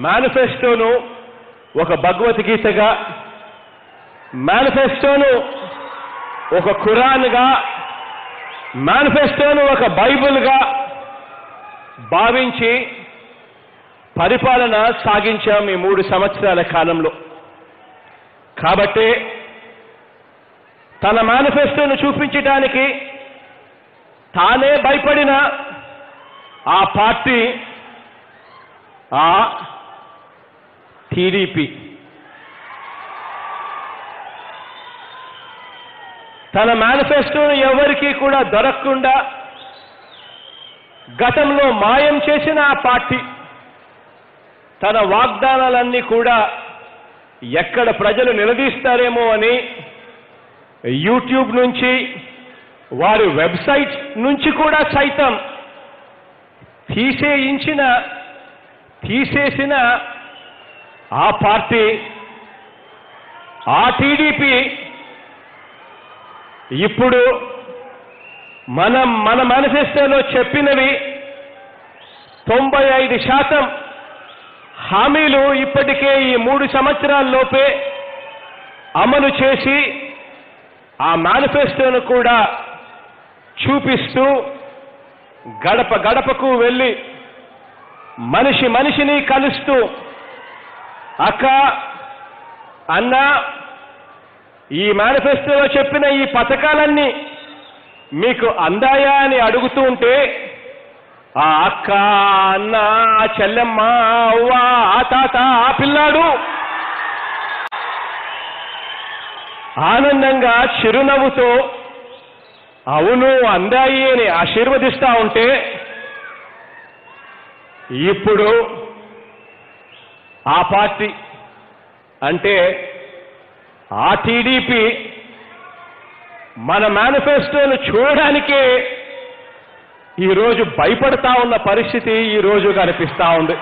మేనిఫెస్టోను ఒక భగవద్గీతగా మేనిఫెస్టోను ఒక ఖురాన్గా మేనిఫెస్టోను ఒక బైబిల్గా భావించి పరిపాలన సాగించాం ఈ మూడు సంవత్సరాల కాలంలో కాబట్టి తన మేనిఫెస్టోను చూపించడానికి తానే భయపడిన ఆ పార్టీ ఆ టీడీపీ తన మేనిఫెస్టోను ఎవరికీ కూడా దొరకకుండా గతంలో మాయం చేసిన ఆ పార్టీ తన వాగ్దానాలన్నీ కూడా ఎక్కడ ప్రజలు నిలదీస్తారేమో అని యూట్యూబ్ నుంచి వారి వెబ్సైట్ నుంచి కూడా సైతం తీసేయించిన తీసేసిన ఆ పార్టీ ఆ టీడీపీ ఇప్పుడు మనం మన మేనిఫెస్టోలో చెప్పినవి తొంభై ఐదు శాతం హామీలు ఇప్పటికే ఈ మూడు సంవత్సరాల్లోపే అమలు చేసి ఆ మేనిఫెస్టోను కూడా చూపిస్తూ గడప గడపకు వెళ్ళి మనిషి మనిషిని కలుస్తూ అక్క అన్న ఈ మేనిఫెస్టోలో చెప్పిన ఈ పథకాలన్నీ మీకు అందాయా అని అడుగుతూ ఉంటే ఆ అక్క అన్న ఆ చెల్లెమ్మ అవ్వ ఆ తాత ఆ పిల్లాడు ఆనందంగా చిరునవ్వుతో అవును అందాయి అని ఆశీర్వదిస్తా ఉంటే ఇప్పుడు ఆ పార్టీ అంటే ఆ టీడీపీ మన మేనిఫెస్టోను చూడడానికే ఈరోజు భయపడతా ఉన్న పరిస్థితి ఈరోజు కనిపిస్తా ఉంది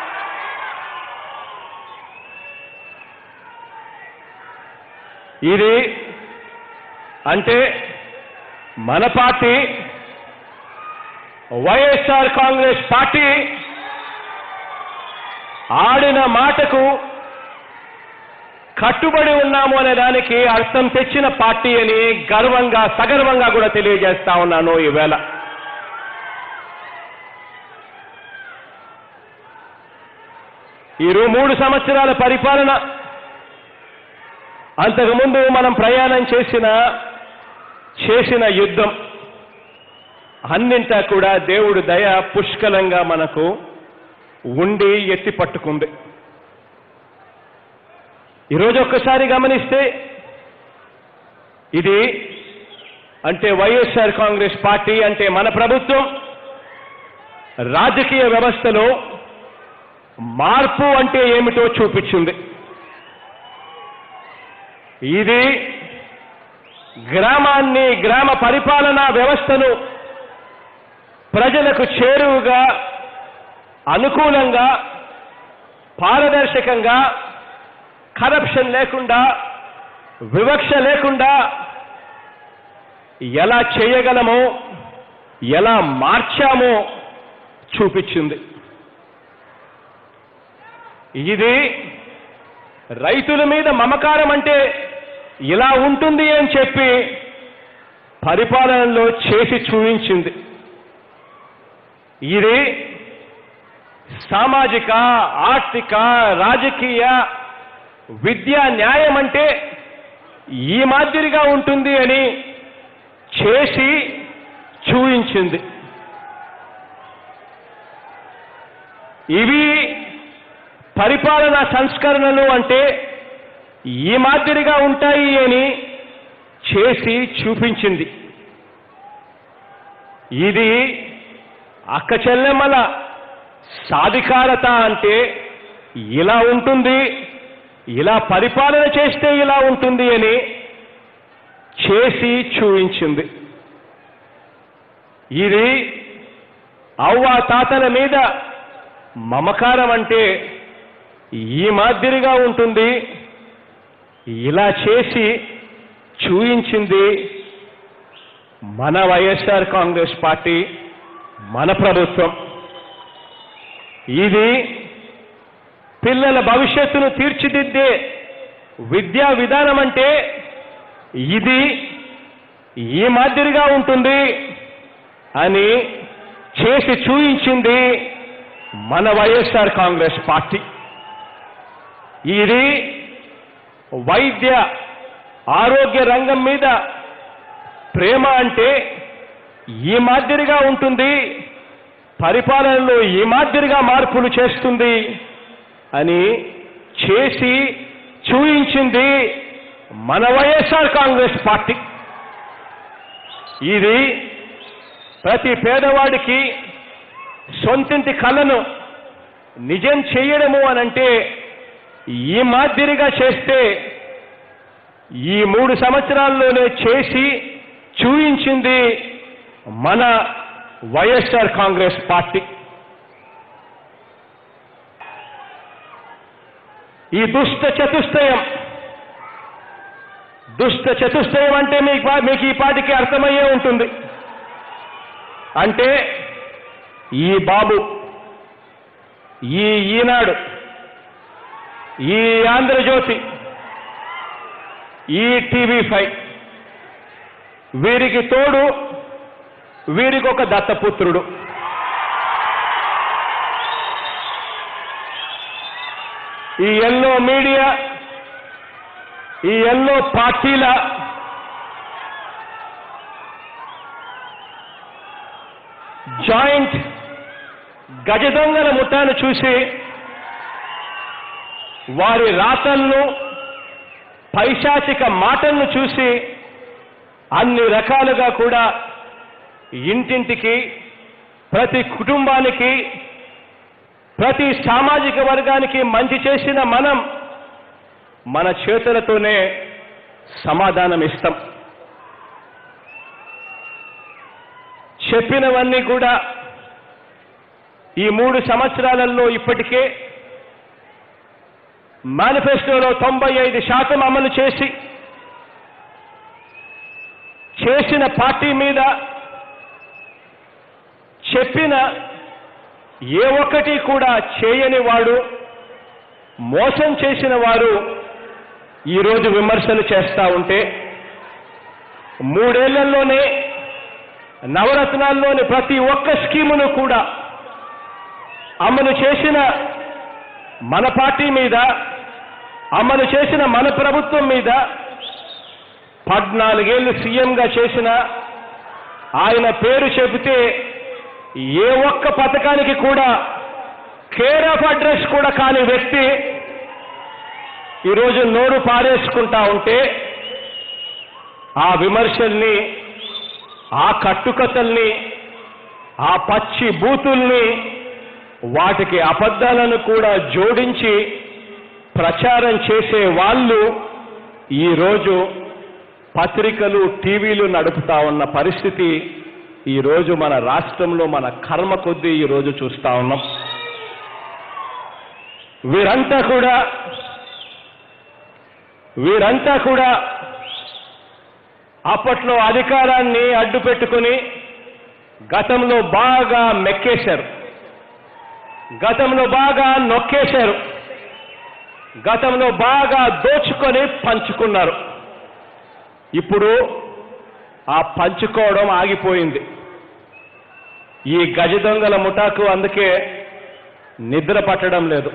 ఇది అంటే మన పార్టీ వైఎస్ఆర్ కాంగ్రెస్ పార్టీ ఆడిన మాటకు కట్టుబడి ఉన్నాము అనే దానికి అర్థం తెచ్చిన పార్టీ అని గర్వంగా సగర్వంగా కూడా తెలియజేస్తా ఉన్నాను ఈవేళ ఈ రో- మూడు సంవత్సరాల పరిపాలన అంతకుముందు మనం ప్రయాణం చేసిన చేసిన యుద్ధం అన్నింటా కూడా దేవుడు దయ పుష్కలంగా మనకు ఉండి ఎత్తి పట్టుకుంది ఈరోజు ఒక్కసారి గమనిస్తే ఇది అంటే వైఎస్ఆర్ కాంగ్రెస్ పార్టీ అంటే మన ప్రభుత్వం రాజకీయ వ్యవస్థలో మార్పు అంటే ఏమిటో చూపించింది ఇది గ్రామాన్ని గ్రామ పరిపాలనా వ్యవస్థను ప్రజలకు చేరువుగా అనుకూలంగా పారదర్శకంగా కరప్షన్ లేకుండా వివక్ష లేకుండా ఎలా చేయగలమో ఎలా మార్చామో చూపించింది ఇది రైతుల మీద మమకారం అంటే ఇలా ఉంటుంది అని చెప్పి పరిపాలనలో చేసి చూపించింది ఇది సామాజిక ఆర్థిక రాజకీయ విద్యా న్యాయం అంటే ఈ మాదిరిగా ఉంటుంది అని చేసి చూయించింది ఇవి పరిపాలనా సంస్కరణలు అంటే ఈ మాదిరిగా ఉంటాయి అని చేసి చూపించింది ఇది అక్క చెల్లెమ్మల సాధికారత అంటే ఇలా ఉంటుంది ఇలా పరిపాలన చేస్తే ఇలా ఉంటుంది అని చేసి చూపించింది ఇది అవ్వ తాతల మీద మమకారం అంటే ఈ మాదిరిగా ఉంటుంది ఇలా చేసి చూయించింది మన వైఎస్ఆర్ కాంగ్రెస్ పార్టీ మన ప్రభుత్వం ఇది పిల్లల భవిష్యత్తును తీర్చిదిద్దే విద్యా విధానం అంటే ఇది ఈ మాదిరిగా ఉంటుంది అని చేసి చూయించింది మన వైఎస్ఆర్ కాంగ్రెస్ పార్టీ ఇది వైద్య ఆరోగ్య రంగం మీద ప్రేమ అంటే ఈ మాదిరిగా ఉంటుంది పరిపాలనలో ఈ మాదిరిగా మార్పులు చేస్తుంది అని చేసి చూయించింది మన వైఎస్ఆర్ కాంగ్రెస్ పార్టీ ఇది ప్రతి పేదవాడికి సొంతింటి కళను నిజం చేయడము అనంటే ఈ మాదిరిగా చేస్తే ఈ మూడు సంవత్సరాల్లోనే చేసి చూయించింది మన వైఎస్ఆర్ కాంగ్రెస్ పార్టీ ఈ దుష్ట చతుష్టయం దుష్ట చతుష్టయం అంటే మీకు మీకు ఈ పాటికి అర్థమయ్యే ఉంటుంది అంటే ఈ బాబు ఈ ఈనాడు ఈ ఆంధ్రజ్యోతి ఈ టీవీ ఫైవ్ వీరికి తోడు వీరికి ఒక దత్తపుత్రుడు ఈ ఎల్లో మీడియా ఈ ఎల్లో పార్టీల జాయింట్ గజదొంగల ముఠాను చూసి వారి రాతలను పైశాచిక మాటలను చూసి అన్ని రకాలుగా కూడా ఇంటింటికి ప్రతి కుటుంబానికి ప్రతి సామాజిక వర్గానికి మంచి చేసిన మనం మన చేతులతోనే సమాధానం ఇస్తాం చెప్పినవన్నీ కూడా ఈ మూడు సంవత్సరాలలో ఇప్పటికే మేనిఫెస్టోలో తొంభై ఐదు శాతం అమలు చేసి చేసిన పార్టీ మీద చెప్పిన ఏ ఒక్కటి కూడా చేయని వాడు మోసం చేసిన వారు ఈరోజు విమర్శలు చేస్తా ఉంటే మూడేళ్లలోనే నవరత్నాల్లోని ప్రతి ఒక్క స్కీమును కూడా అమలు చేసిన మన పార్టీ మీద అమలు చేసిన మన ప్రభుత్వం మీద పద్నాలుగేళ్లు సీఎంగా చేసిన ఆయన పేరు చెబితే ఏ ఒక్క పథకానికి కూడా కేర్ ఆఫ్ అడ్రస్ కూడా కాని వ్యక్తి ఈరోజు నోరు పారేసుకుంటా ఉంటే ఆ విమర్శల్ని ఆ కట్టుకథల్ని ఆ పచ్చి బూతుల్ని వాటికి అబద్ధాలను కూడా జోడించి ప్రచారం చేసే వాళ్ళు ఈరోజు పత్రికలు టీవీలు నడుపుతా ఉన్న పరిస్థితి ఈరోజు మన రాష్ట్రంలో మన కర్మ కొద్దీ ఈరోజు చూస్తా ఉన్నాం వీరంతా కూడా వీరంతా కూడా అప్పట్లో అధికారాన్ని అడ్డు పెట్టుకుని గతంలో బాగా మెక్కేశారు గతంలో బాగా నొక్కేశారు గతంలో బాగా దోచుకొని పంచుకున్నారు ఇప్పుడు ఆ పంచుకోవడం ఆగిపోయింది ఈ గజ దొంగల ముఠాకు అందుకే నిద్ర పట్టడం లేదు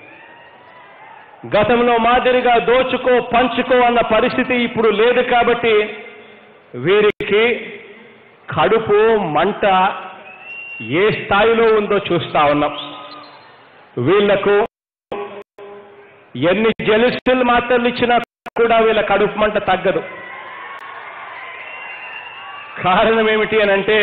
గతంలో మాదిరిగా దోచుకో పంచుకో అన్న పరిస్థితి ఇప్పుడు లేదు కాబట్టి వీరికి కడుపు మంట ఏ స్థాయిలో ఉందో చూస్తా ఉన్నాం వీళ్లకు ఎన్ని జలుసులు మాత్రలు ఇచ్చినా కూడా వీళ్ళ కడుపు మంట తగ్గదు కారణం ఏమిటి అని అంటే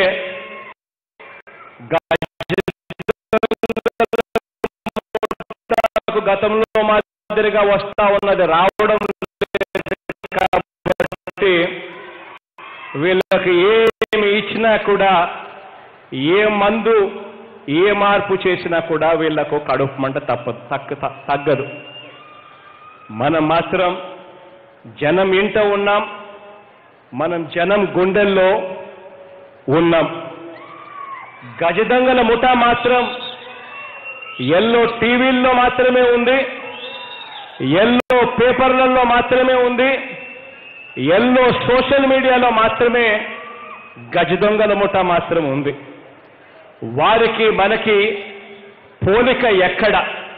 గతంలో మాదిరిగా వస్తా ఉన్నది రావడం లేదు కాబట్టి వీళ్ళకి ఏమి ఇచ్చినా కూడా ఏ మందు ఏ మార్పు చేసినా కూడా వీళ్లకు కడుపు మంట తప్పదు తక్క తగ్గదు మనం మాత్రం జనం ఇంట ఉన్నాం మనం జనం గుండెల్లో ఉన్నాం గజదంగల ముఠా మాత్రం ఎల్లో టీవీల్లో మాత్రమే ఉంది ఎల్లో పేపర్లలో మాత్రమే ఉంది ఎల్లో సోషల్ మీడియాలో మాత్రమే గజ దొంగల ముఠ మాత్రం ఉంది వారికి మనకి పోలిక ఎక్కడ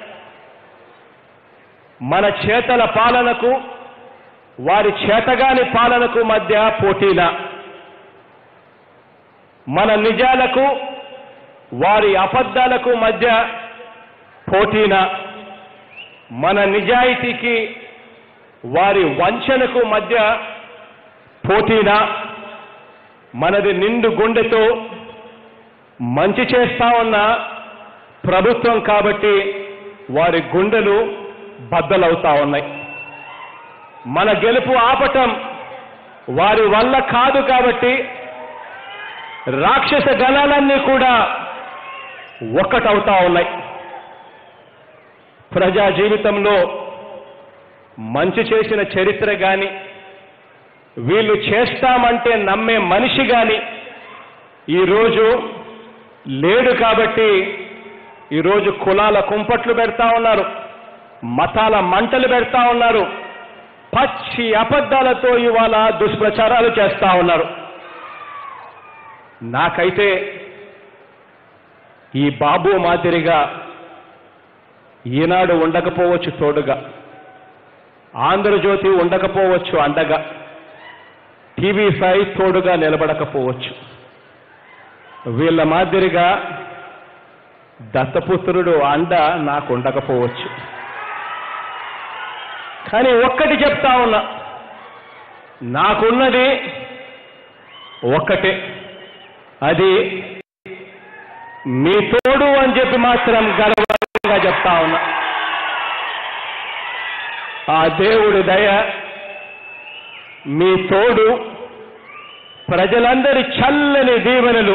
మన చేతల పాలనకు వారి చేతగాని పాలనకు మధ్య పోటీలా మన నిజాలకు వారి అబద్ధాలకు మధ్య పోటీనా మన నిజాయితీకి వారి వంచనకు మధ్య పోటీనా మనది నిండు గుండెతో మంచి చేస్తా ఉన్న ప్రభుత్వం కాబట్టి వారి గుండెలు బద్దలవుతా ఉన్నాయి మన గెలుపు ఆపటం వారి వల్ల కాదు కాబట్టి రాక్షస గణాలన్నీ కూడా ఒక్కటవుతా ఉన్నాయి ప్రజా జీవితంలో మంచి చేసిన చరిత్ర గాని వీళ్ళు చేస్తామంటే నమ్మే మనిషి గాని ఈరోజు లేడు కాబట్టి ఈరోజు కులాల కుంపట్లు పెడతా ఉన్నారు మతాల మంటలు పెడతా ఉన్నారు పచ్చి అబద్ధాలతో ఇవాళ దుష్ప్రచారాలు చేస్తా ఉన్నారు నాకైతే ఈ బాబు మాదిరిగా ఈనాడు ఉండకపోవచ్చు తోడుగా ఆంధ్రజ్యోతి ఉండకపోవచ్చు అండగా టీవీ ఫైవ్ తోడుగా నిలబడకపోవచ్చు వీళ్ళ మాదిరిగా దత్తపుత్రుడు అండ నాకు ఉండకపోవచ్చు కానీ ఒక్కటి చెప్తా ఉన్నా నాకున్నది ఒక్కటే అది మీ తోడు అని చెప్పి మాత్రం గర్వంగా చెప్తా ఉన్నా ఆ దేవుడి దయ మీ తోడు ప్రజలందరి చల్లని దీవెనలు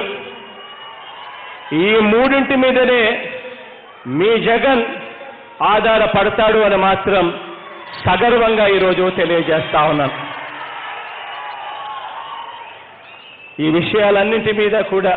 ఈ మూడింటి మీదనే మీ జగన్ ఆధారపడతాడు అని మాత్రం సగర్వంగా ఈరోజు తెలియజేస్తా ఉన్నాను ఈ విషయాలన్నింటి మీద కూడా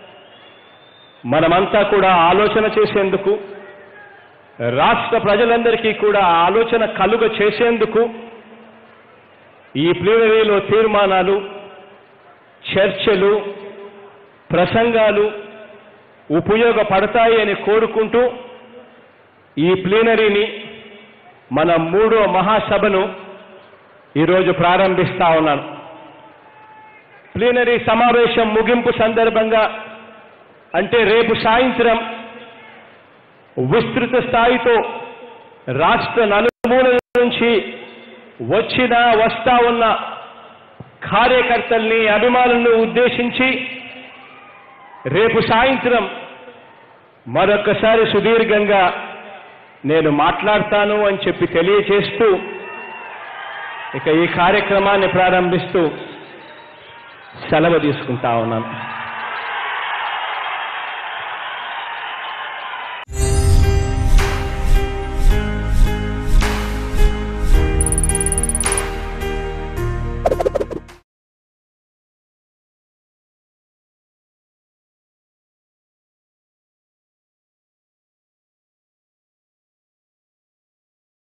మనమంతా కూడా ఆలోచన చేసేందుకు రాష్ట్ర ప్రజలందరికీ కూడా ఆలోచన కలుగ చేసేందుకు ఈ ప్లీనరీలో తీర్మానాలు చర్చలు ప్రసంగాలు ఉపయోగపడతాయి అని కోరుకుంటూ ఈ ప్లీనరీని మన మూడో మహాసభను ఈరోజు ప్రారంభిస్తా ఉన్నాను ప్లీనరీ సమావేశం ముగింపు సందర్భంగా అంటే రేపు సాయంత్రం విస్తృత స్థాయితో రాష్ట్ర నలుమూలల నుంచి వచ్చిన వస్తా ఉన్న కార్యకర్తల్ని అభిమానులను ఉద్దేశించి రేపు సాయంత్రం మరొకసారి సుదీర్ఘంగా నేను మాట్లాడతాను అని చెప్పి తెలియచేస్తూ ఇక ఈ కార్యక్రమాన్ని ప్రారంభిస్తూ సెలవు తీసుకుంటా ఉన్నాను